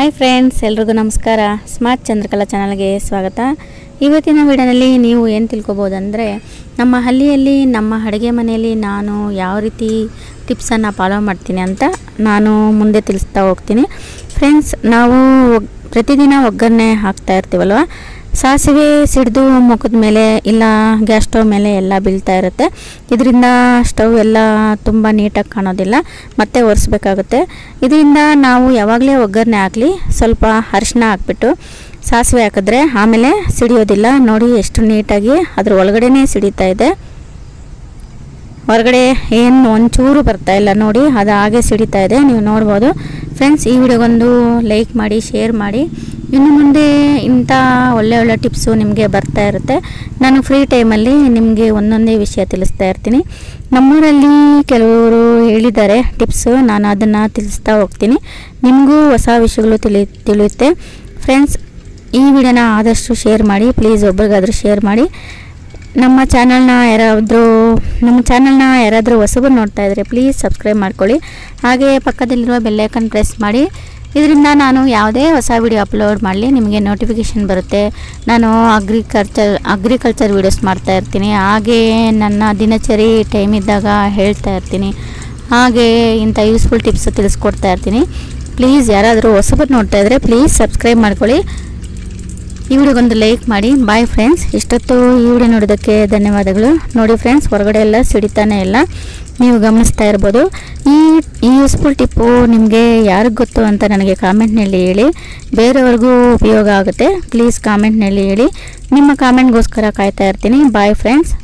hi friends ಎಲ್ರಿಗೂ ನಮಸ್ಕಾರ smart Chandrakala ಚಾನಲ್ಗೆ ಸ್ವಾಗತ ಇವತ್ತಿನ ವಿಡಿಯೋನಲ್ಲಿ ನೀವು ಏನು ತಿಳ್ಕೊಬೋದಂದರೆ ನಮ್ಮ ಹಳ್ಳಿಯಲ್ಲಿ ನಮ್ಮ ಅಡುಗೆ ಮನೆಯಲ್ಲಿ ನಾನು ಯಾವ ರೀತಿ ಟಿಪ್ಸನ್ನು ಫಾಲೋ ಮಾಡ್ತೀನಿ ಅಂತ ನಾನು ಮುಂದೆ ತಿಳಿಸ್ತಾ ಹೋಗ್ತೀನಿ ಫ್ರೆಂಡ್ಸ್ ನಾವು ಒಗ್- ಪ್ರತಿದಿನ ಒಗ್ಗರಣೆ ಹಾಕ್ತಾ ಇರ್ತೀವಲ್ವ ಸಾಸಿವೆ ಸಿಡಿದು ಮುಖದ ಮೇಲೆ ಇಲ್ಲ ಗ್ಯಾಸ್ ಸ್ಟವ್ ಮೇಲೆ ಎಲ್ಲ ಬೀಳ್ತಾ ಇರುತ್ತೆ ಇದರಿಂದ ಸ್ಟವ್ ಎಲ್ಲ ತುಂಬ ನೀಟಾಗಿ ಕಾಣೋದಿಲ್ಲ ಮತ್ತೆ ಒರೆಸ್ಬೇಕಾಗುತ್ತೆ ಇದರಿಂದ ನಾವು ಯಾವಾಗಲೇ ಒಗ್ಗರಣೆ ಹಾಕಲಿ ಸ್ವಲ್ಪ ಅರಿಶಿನ ಹಾಕ್ಬಿಟ್ಟು ಸಾಸಿವೆ ಹಾಕಿದ್ರೆ ಆಮೇಲೆ ಸಿಡಿಯೋದಿಲ್ಲ ನೋಡಿ ಎಷ್ಟು ನೀಟಾಗಿ ಅದ್ರ ಒಳಗಡೆನೇ ಸಿಡಿತಾ ಇದೆ ಹೊರಗಡೆ ಏನು ಒಂಚೂರು ಬರ್ತಾ ಇಲ್ಲ ನೋಡಿ ಅದು ಹಾಗೆ ಸಿಡಿತಾ ಇದೆ ನೀವು ನೋಡ್ಬೋದು ಫ್ರೆಂಡ್ಸ್ ಈ ವಿಡಿಯೋಗೊಂದು ಲೈಕ್ ಮಾಡಿ ಶೇರ್ ಮಾಡಿ ಇನ್ನು ಮುಂದೆ ಇಂಥ ಒಳ್ಳೆ ಒಳ್ಳೆ ಟಿಪ್ಸು ನಿಮಗೆ ಬರ್ತಾ ಇರುತ್ತೆ ನಾನು ಫ್ರೀ ಟೈಮಲ್ಲಿ ನಿಮಗೆ ಒಂದೊಂದೇ ವಿಷಯ ತಿಳಿಸ್ತಾ ಇರ್ತೀನಿ ನಮ್ಮೂರಲ್ಲಿ ಕೆಲವರು ಹೇಳಿದ್ದಾರೆ ಟಿಪ್ಸು ನಾನು ಅದನ್ನು ತಿಳಿಸ್ತಾ ಹೋಗ್ತೀನಿ ನಿಮಗೂ ಹೊಸ ವಿಷಯಗಳು ತಿಳಿ ತಿಳಿಯುತ್ತೆ ಫ್ರೆಂಡ್ಸ್ ಈ ವಿಡಿಯೋನ ಆದಷ್ಟು ಶೇರ್ ಮಾಡಿ ಪ್ಲೀಸ್ ಒಬ್ರಿಗಾದರೂ ಶೇರ್ ಮಾಡಿ ನಮ್ಮ ಚಾನಲ್ನ ಯಾರಾದರೂ ನಮ್ಮ ಚಾನಲ್ನ ಯಾರಾದರೂ ಹೊಸಬರು ನೋಡ್ತಾ ಇದ್ದರೆ ಪ್ಲೀಸ್ ಸಬ್ಸ್ಕ್ರೈಬ್ ಮಾಡ್ಕೊಳ್ಳಿ ಹಾಗೆ ಪಕ್ಕದಲ್ಲಿರುವ ಬೆಲ್ಲೈಕನ್ ಪ್ರೆಸ್ ಮಾಡಿ ಇದರಿಂದ ನಾನು ಯಾವುದೇ ಹೊಸ ವಿಡಿಯೋ ಅಪ್ಲೋಡ್ ಮಾಡಲಿ ನಿಮಗೆ ನೋಟಿಫಿಕೇಷನ್ ಬರುತ್ತೆ ನಾನು ಅಗ್ರಿಕಲ್ಚರ್ ಅಗ್ರಿಕಲ್ಚರ್ ವೀಡಿಯೋಸ್ ಮಾಡ್ತಾ ಇರ್ತೀನಿ ಹಾಗೆ ನನ್ನ ದಿನಚರಿ ಟೈಮ್ ಇದ್ದಾಗ ಹೇಳ್ತಾ ಇರ್ತೀನಿ ಹಾಗೆ ಇಂಥ ಯೂಸ್ಫುಲ್ ಟಿಪ್ಸ್ ತಿಳಿಸ್ಕೊಡ್ತಾ ಇರ್ತೀನಿ ಪ್ಲೀಸ್ ಯಾರಾದರೂ ಹೊಸಬರು ನೋಡ್ತಾ ಇದ್ದರೆ ಪ್ಲೀಸ್ ಸಬ್ಸ್ಕ್ರೈಬ್ ಮಾಡ್ಕೊಳ್ಳಿ ಈ ವಿಡಿಯೋಗೊಂದು ಲೈಕ್ ಮಾಡಿ ಬಾಯ್ ಫ್ರೆಂಡ್ಸ್ ಇಷ್ಟೊತ್ತು ಈ ವಿಡಿಯೋ ನೋಡೋದಕ್ಕೆ ಧನ್ಯವಾದಗಳು ನೋಡಿ ಫ್ರೆಂಡ್ಸ್ ಹೊರಗಡೆ ಎಲ್ಲ ಸಿಡಿತಾನೆ ಇಲ್ಲ ನೀವು ಗಮನಿಸ್ತಾ ಇರ್ಬೋದು ಈ ಈ ಯೂಸ್ಫುಲ್ ಟಿಪ್ಪು ನಿಮಗೆ ಯಾರಿಗೆ ಗೊತ್ತು ಅಂತ ನನಗೆ ಕಾಮೆಂಟ್ನಲ್ಲಿ ಹೇಳಿ ಬೇರೆಯವ್ರಿಗೂ ಉಪಯೋಗ ಆಗುತ್ತೆ ಪ್ಲೀಸ್ ಕಾಮೆಂಟ್ನಲ್ಲಿ ಹೇಳಿ ನಿಮ್ಮ ಕಾಮೆಂಟ್ಗೋಸ್ಕರ ಕಾಯ್ತಾ ಇರ್ತೀನಿ ಬಾಯ್ ಫ್ರೆಂಡ್ಸ್